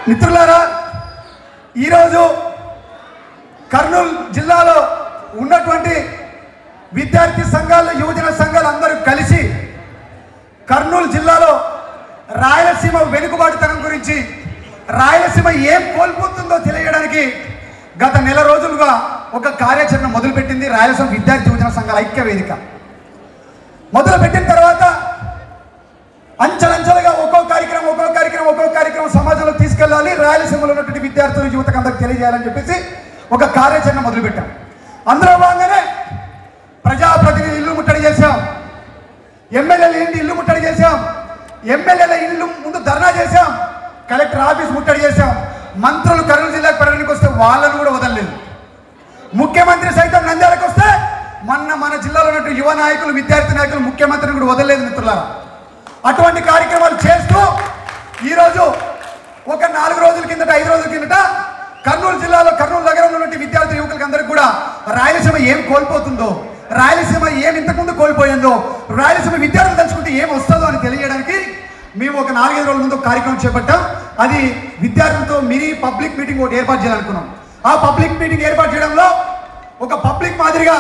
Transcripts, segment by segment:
మిత్రులారా ఈరోజు కర్నూలు జిల్లాలో ఉన్నటువంటి విద్యార్థి సంఘాలు యువజన సంఘాలు అందరూ కలిసి కర్నూలు జిల్లాలో రాయలసీమ వెనుకబాటుతనం గురించి రాయలసీమ ఏం కోల్పోతుందో తెలియడానికి గత నెల రోజులుగా ఒక కార్యాచరణ మొదలుపెట్టింది రాయలసీమ విద్యార్థి యువజన సంఘాల ఐక్య వేదిక మొదలు పెట్టిన తర్వాత అంచెలంచెలుగా ఒక్కో కార్యక్రమం ఒక్కో కార్యక్రమం ఒక్కో కార్యక్రమం సమాజంలో తీసుకెళ్ళాలి రాయలసీమలో ఉన్నటువంటి విద్యార్థులు యువతకు అందరికి తెలియజేయాలని చెప్పేసి ఒక కార్యాచరణ మొదలుపెట్టాం అందులో భాగంగానే ప్రజాప్రతినిధి ఇల్లు ముట్టడి చేశాం ఎమ్మెల్యేల ఇంటి ఇల్లు ముట్టడి చేశాం ఎమ్మెల్యేల ఇల్లు ముందు ధర్నా చేశాం కలెక్టర్ ఆఫీస్ ముట్టడి చేశాం మంత్రులు కర్నూలు జిల్లాకు పర్యటనకు వస్తే వాళ్ళను కూడా వదలలేదు ముఖ్యమంత్రి సైతం నంద్యాలకు వస్తే మొన్న మన జిల్లాలో ఉన్నటువంటి యువ నాయకులు విద్యార్థి నాయకులు ముఖ్యమంత్రిని కూడా వదలలేదు మిత్రులారా అటువంటి కార్యక్రమాలు చేస్తూ ఈరోజు ఒక నాలుగు రోజుల కిందట ఐదు రోజుల కిందట కర్నూలు జిల్లాలో కర్నూలు నగరంలో ఉన్నటువంటి విద్యార్థి యువకులకి అందరికీ కూడా రాయలసీమ ఏం కోల్పోతుందో రాయలసీమ ఏం ఇంతకుముందు కోల్పోయిందో రాయలసీమ విద్యార్థులు తలుచుకుంటే ఏం వస్తుందో అని తెలియడానికి మేము ఒక నాలుగైదు రోజుల ముందు ఒక కార్యక్రమం చేపట్టాం అది విద్యార్థులతో మినీ పబ్లిక్ మీటింగ్ ఒకటి ఏర్పాటు చేయాలనుకున్నాం ఆ పబ్లిక్ మీటింగ్ ఏర్పాటు చేయడంలో ఒక పబ్లిక్ మాదిరిగా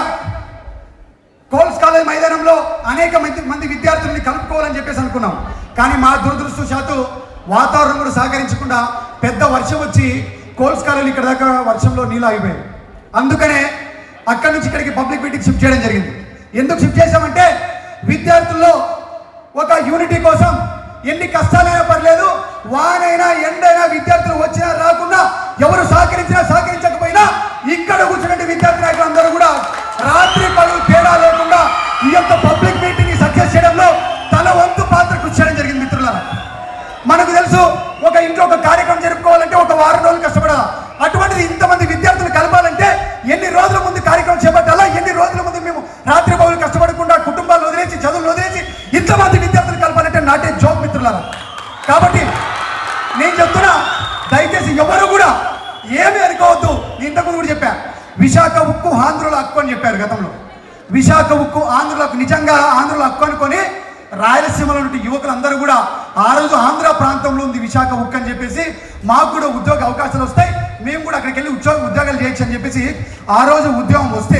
కోల్స్ కాలేజ్ మైదానంలో అనేక మంది మంది విద్యార్థుల్ని కలుపుకోవాలని చెప్పేసి అనుకున్నాం కానీ మా దురదృష్టవశాత్తు వాతావరణం కూడా సహకరించకుండా పెద్ద వర్షం వచ్చి కోల్స్ కాలేజ్ ఇక్కడ దాకా వర్షంలో నీళ్ళు ఆగిపోయాయి అందుకనే అక్కడి నుంచి ఇక్కడికి పబ్లిక్ మీటింగ్ షిఫ్ట్ చేయడం జరిగింది ఎందుకు షిఫ్ట్ చేశామంటే విద్యార్థుల్లో ఒక యూనిటీ కోసం ఎన్ని కష్టాలైనా పర్లేదు వానైనా ఎండైనా విద్యార్థులు వచ్చినా రాకున్నా ఎవరు సహకరించినా సహకరించకపోయినా ఇక్కడ కూర్చున్నటువంటి విద్యార్థి నాయకులు అందరూ కూడా రాత్రి పగలు తేడా లేకుండా ఈ యొక్క పబ్లిక్ మీటింగ్ సక్సెస్ చేయడంలో తన వంతు పాత్ర కృషి చేయడం జరిగింది మిత్రులారా మనకు తెలుసు ఒక ఇంట్లో ఒక కార్యక్రమం జరుపుకోవాలంటే ఒక వారం రోజులు కష్టపడాలి అటువంటిది ఇంతమంది విద్యార్థులు కలపాలంటే ఎన్ని రోజుల ముందు కార్యక్రమం చేపట్టాలా ఎన్ని రోజుల ముందు మేము రాత్రి పౌరులు కష్టపడకుండా కుటుంబాలు వదిలేసి చదువులు వదిలేసి ఇంతమంది విద్యార్థులు కలపాలంటే నాటే జోక్ మిత్రులారా కాబట్టి నేను చెప్తున్నా దయచేసి ఎవరు కూడా ఏమి అనుకోవద్దు నేను ఇంతకుముందు కూడా చెప్పా విశాఖ ఉక్కు ఆంధ్రుల హక్కు అని చెప్పారు గతంలో విశాఖ ఉక్కు ఆంధ్రులకు నిజంగా ఆంధ్రుల హక్కు అనుకొని రాయలసీమలో ఉన్న యువకులందరూ కూడా ఆ రోజు ఆంధ్ర ప్రాంతంలో ఉంది విశాఖ ఉక్కు అని చెప్పేసి మాకు కూడా ఉద్యోగ అవకాశాలు వస్తాయి మేము కూడా అక్కడికి వెళ్ళి ఉద్యోగ ఉద్యోగాలు చేయొచ్చు అని చెప్పేసి ఆ రోజు ఉద్యోగం వస్తే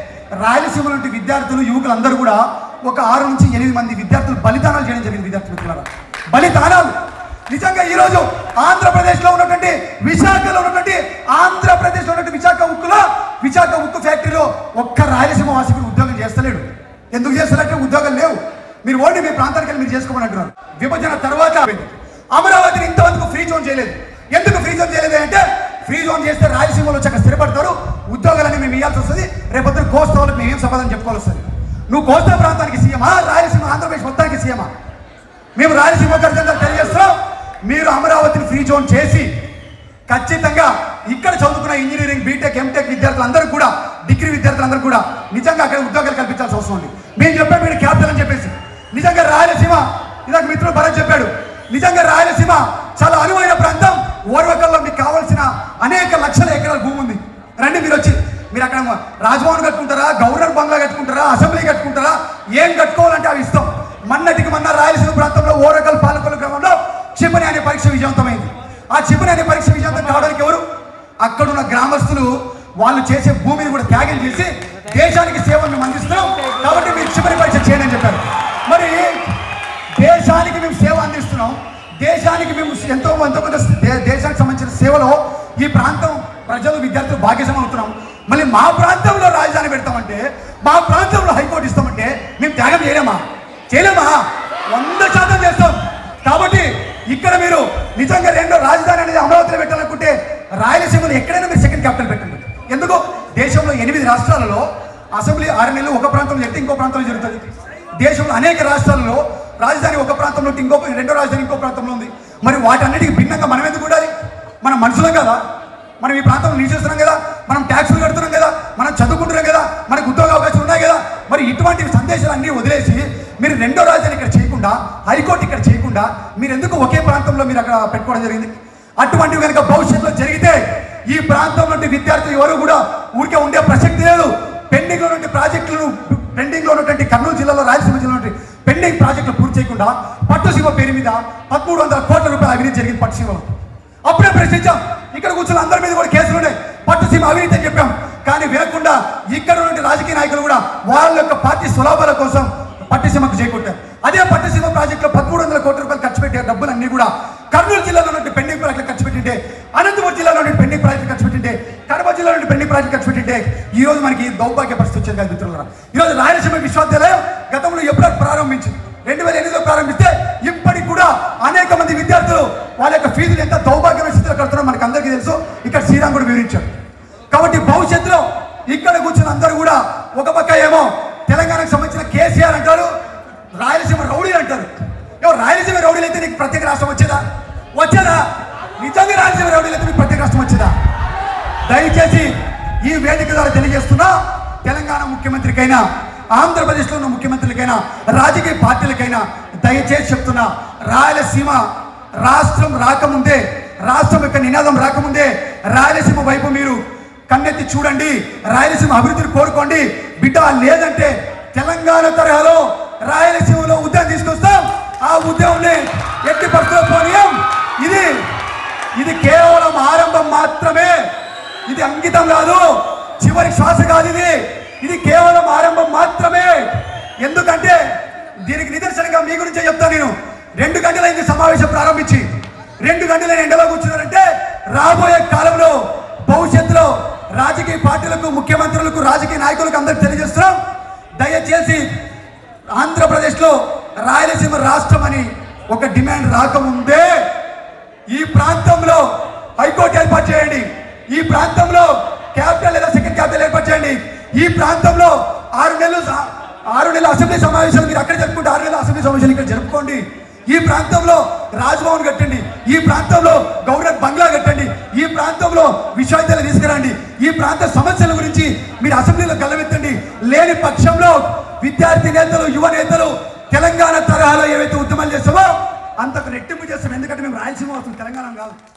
రాయలసీమ నుండి విద్యార్థులు యువకులందరూ కూడా ఒక ఆరు నుంచి ఎనిమిది మంది విద్యార్థులు బలిదానాలు చేయడం జరిగింది విద్యార్థులు మిత్రులారా బలిదానాలు నిజంగా ఈ రోజు ఆంధ్రప్రదేశ్ లో ఉన్నటువంటి విశాఖలో ఉన్నటువంటి ఆంధ్రప్రదేశ్ లో ఉన్నటువంటి విశాఖ ఉక్కులో విశాఖ ఉక్కు ఫ్యాక్టరీలో ఒక్క రాయలసీమ వాసి కూడా ఉద్యోగం చేస్తలేడు ఎందుకు చేస్తారంటే ఉద్యోగాలు లేవు మీరు ఓన్లీ మీ ప్రాంతానికి వెళ్ళి మీరు చేసుకోమని అంటున్నారు విభజన తర్వాత అమరావతిని ఇంతవరకు ఫ్రీ జోన్ చేయలేదు ఎందుకు ఫ్రీ జోన్ చేయలేదు అంటే ఫ్రీ జోన్ చేస్తే రాయలసీమలో వచ్చి అక్కడ స్థిరపడతారు ఉద్యోగాలని మేము ఇవ్వాల్సి వస్తుంది రేపొద్దున కోస్తా వాళ్ళకి మేము ఏం సమాధానం చెప్పుకోవాల్సి వస్తుంది నువ్వు కోస్తా ప్రాంతానికి సీఎమా రాయలసీమ ఆంధ్రప్రదేశ్ మొత్తానికి సీఎమా మేము రాయలసీమ ఖచ్చితంగా తెలియజేస్తున్నాం మీరు అమరావతిని ఫ్రీ జోన్ చేసి ఖచ్చితంగా ఇక్కడ చదువుకున్న ఇంజనీరింగ్ బీటెక్ ఎంటెక్ విద్యార్థులందరూ కూడా డిగ్రీ విద్యార్థులందరూ కూడా నిజంగా అక్కడ ఉద్యోగాలు కల్పించాల్సిన అవసరం ఉంది మేము చెప్పాము మీరు క్యాపిటల్ అని చెప్పేసి నిజంగా రాయలసీమ ఇదాక మిత్రుడు భరత్ చెప్పాడు నిజంగా రాయలసీమ చాలా అనువైన ప్రాంతం ఓర్వకల్లో మీకు కావాల్సిన అనేక లక్షల ఎకరాల భూమి ఉంది రండి మీరు వచ్చి మీరు అక్కడ రాజ్భవన్ కట్టుకుంటారా గవర్నర్ బంగ్లా కట్టుకుంటారా అసెంబ్లీ కట్టుకుంటారా ఏం కట్టుకోవాలంటే అవి ఇస్తాం మన్నటికి మొన్న రాయలసీమ ప్రాంతంలో ఓరకల్ పాలకొల గ్రామంలో క్షిపణి అనే పరీక్ష విజయవంతమైంది ఆ క్షిపణి అనే పరీక్ష విజయవంతం కావడానికి ఎవరు అక్కడున్న గ్రామస్తులు వాళ్ళు చేసే భూమిని కూడా త్యాగం చేసి దేశానికి సేవలు మేము అందిస్తున్నాం కాబట్టి మీరు క్షిపణి పరీక్ష చేయండి అని చెప్పారు మరి దేశానికి మేము సేవ అందిస్తున్నాం దేశానికి మేము ఎంతో ఎంతో కొంత దే- దేశానికి సంబంధించిన సేవలో ఈ ప్రాంతం ప్రజలు విద్యార్థులు భాగ్యసం అవుతున్నాం మళ్ళీ మా ప్రాంతంలో రాజధాని పెడతామంటే మా ప్రాంతంలో హైకోర్టు ఇస్తామంటే మేము త్యాగం చేయలేమా చేయలేమా వంద శాతం చేస్తాం కాబట్టి ఇక్కడ మీరు నిజంగా రెండో రాజధాని అనేది అమరావతిలో పెట్టాలనుకుంటే రాయలసీమలో ఎక్కడైనా మీరు సెకండ్ క్యాపిటల్ పెట్టండి ఎందుకు దేశంలో ఎనిమిది రాష్ట్రాలలో అసెంబ్లీ ఆరు నెలలు ఒక ప్రాంతంలో జరిగితే ఇంకో ప్రాంతంలో జరుగుతుంది దేశంలో అనేక రాష్ట్రాలలో రాజధాని ఒక ప్రాంతంలో ఉంటే ఇంకో రెండో రాజధాని ఇంకో ప్రాంతంలో ఉంది మరి వాటన్నిటికి భిన్నంగా మనం ఎందుకు ఉండాలి మనం మనుషులం కదా మనం ఈ ప్రాంతంలో నివసిస్తున్నాం కదా మనం ట్యాక్సులు కడుతున్నాం కదా మనం చదువుకుంటున్నాం కదా మనకు ఉద్యోగ అవకాశాలు ఉన్నాయి కదా మరి ఇటువంటి సందేశాలు అన్నీ వదిలేసి మీరు రెండో రాజధాని ఇక్కడ చేయకుండా హైకోర్టు ఇక్కడ చేయకుండా మీరు ఎందుకు ఒకే ప్రాంతంలో మీరు అక్కడ పెట్టుకోవడం జరిగింది అటువంటివి కనుక భవిష్యత్తులో జరిగితే ఈ ప్రాంతం నుండి విద్యార్థులు ఎవరు కూడా ఊరికే ఉండే ప్రసక్తి లేదు పెండింగ్ లో నుండి ప్రాజెక్టులను పెండింగ్ లో ఉన్నటువంటి కర్నూలు జిల్లాలో రాయలసీమ జిల్లా నుండి పెండింగ్ ప్రాజెక్టులు పూర్తి చేయకుండా పట్టుసీమ పేరు మీద పదమూడు వందల కోట్ల రూపాయల అవినీతి జరిగింది పట్టుసీమలో అప్పుడే ప్రశ్నించాం ఇక్కడ కూర్చున్న అందరి మీద కూడా కేసులు ఉన్నాయి పట్టుసీమ అవినీతి అని చెప్పాం కానీ వినకుండా ఇక్కడ ఉన్న రాజకీయ నాయకులు కూడా వాళ్ళ యొక్క పార్టీ సులాభాల కోసం పట్టిసీమకు చేకూట్టారు అదే పట్టిసీమ ప్రాజెక్టులో పదమూడు వందల కోట్ల రూపాయలు ఖర్చు పెట్టే డబ్బులన్నీ కూడా కర్నూలు జిల్లాలో ఉన్న పెండింగ్ ప్రాజెక్టులు ఖర్చు పెట్టింటే అనంతపురం జిల్లాలో ఉన్న పెండింగ్ ప్రాజెక్టులు ఖర్చు పెట్టింటే కడప జిల్లాలో ఉన్న పెండింగ్ ప్రాజెక్ట్ ఖర్చు పెట్టింటే ఈ రోజు మనకి దౌర్భాగ్య పరిస్థితి వచ్చేది కాదు మిత్రులారా ఈ రోజు రాయలసీమ విశ్వవిద్యాలయం గతంలో ఎప్పుడో ప్రారంభించింది రెండు వేల ఎనిమిదిలో ప్రారంభిస్తే ఇప్పటికి కూడా అనేక మంది విద్యార్థులు వాళ్ళ యొక్క ఫీజులు ఎంత దౌర్భాగ్యమైన స్థితిలో కడుతున్నారో మనకు అందరికీ తెలుసు ఇక్కడ శ్రీరామ్ కూడా వివరించారు కాబట్టి భవిష్యత్తులో ఇక్కడ కూర్చున్న అందరూ కూడా ఒక పక్క ఏమో తెలంగాణకు సంబంధించిన కేసీఆర్ అంటారు రాయలసీమ రౌడీలు అంటారు ఎవరు రాయలసీమ రౌడీలు అయితే నీకు ప్రత్యేక రాష్ట్రం వచ్చేదా వచ్చేదా నిజంగా రాయలసీమ రౌడీలు అయితే మీకు ప్రత్యేక రాష్ట్రం వచ్చేదా దయచేసి ఈ వేదిక ద్వారా తెలియజేస్తున్నా తెలంగాణ ముఖ్యమంత్రికైనా ఆంధ్రప్రదేశ్లో ఉన్న ముఖ్యమంత్రులకైనా రాజకీయ పార్టీలకైనా దయచేసి చెప్తున్నా రాయలసీమ రాష్ట్రం రాకముందే రాష్ట్రం యొక్క నినాదం రాకముందే రాయలసీమ వైపు మీరు కన్నెత్తి చూడండి రాయలసీమ అభివృద్ధిని కోరుకోండి బిడ్డ లేదంటే తెలంగాణ తరహాలో రాయలసీమలో ఉద్యమం తీసుకొస్తాం ఆ ఉద్యమంని ఎట్టి పరిస్థితుల్లో పోనీయం ఇది ఇది కేవలం ఆరంభం మాత్రమే ఇది అంకితం కాదు చివరి శ్వాస కాదు ఇది ఇది కేవలం ఆరంభం మాత్రమే ఎందుకంటే దీనికి నిదర్శనంగా మీ గురించే చెప్తాను నేను రెండు గంటలైంది సమావేశం ప్రారంభించి రెండు గంటలైన ఎండలో కూర్చున్నారంటే రాబోయే కాలంలో భవిష్యత్తులో రాజకీయ పార్టీలకు ముఖ్యమంత్రులకు రాజకీయ నాయకులకు అందరికి తెలియజేస్తున్నాం దయచేసి ఆంధ్రప్రదేశ్లో రాయలసీమ రాష్ట్రం అని ఒక డిమాండ్ రాకముందే ఈ ప్రాంతంలో హైకోర్టు ఏర్పాటు చేయండి ఈ ప్రాంతంలో క్యాపిటల్ లేదా సెకండ్ క్యాపిటల్ ఏర్పాటు చేయండి ఈ ప్రాంతంలో ఆరు నెలలు స- ఆరు నెలల అసెంబ్లీ సమావేశాలు మీరు అక్కడ జరుపుకుంటే ఆరు నెలల అసెంబ్లీ సమావేశాలు ఇక్కడ జరుపుకోండి ఈ ప్రాంతంలో రాజ్భవన్ కట్టండి ఈ ప్రాంతంలో గవర్నర్ బంగ్లా కట్టండి ఈ ప్రాంతంలో విశ్వవిద్యాలయం తీసుకురండి ఈ ప్రాంత సమస్యల గురించి మీరు అసెంబ్లీలో గల్లవెత్తండి లేని పక్షంలో విద్యార్థి నేతలు యువ నేతలు తెలంగాణ తరహాలో ఏవైతే ఉద్యమాలు చేస్తామో అంతకు రెట్టింపు చేస్తాం ఎందుకంటే మేము రాయలసీమ వస్తుంది తెలంగాణ కాదు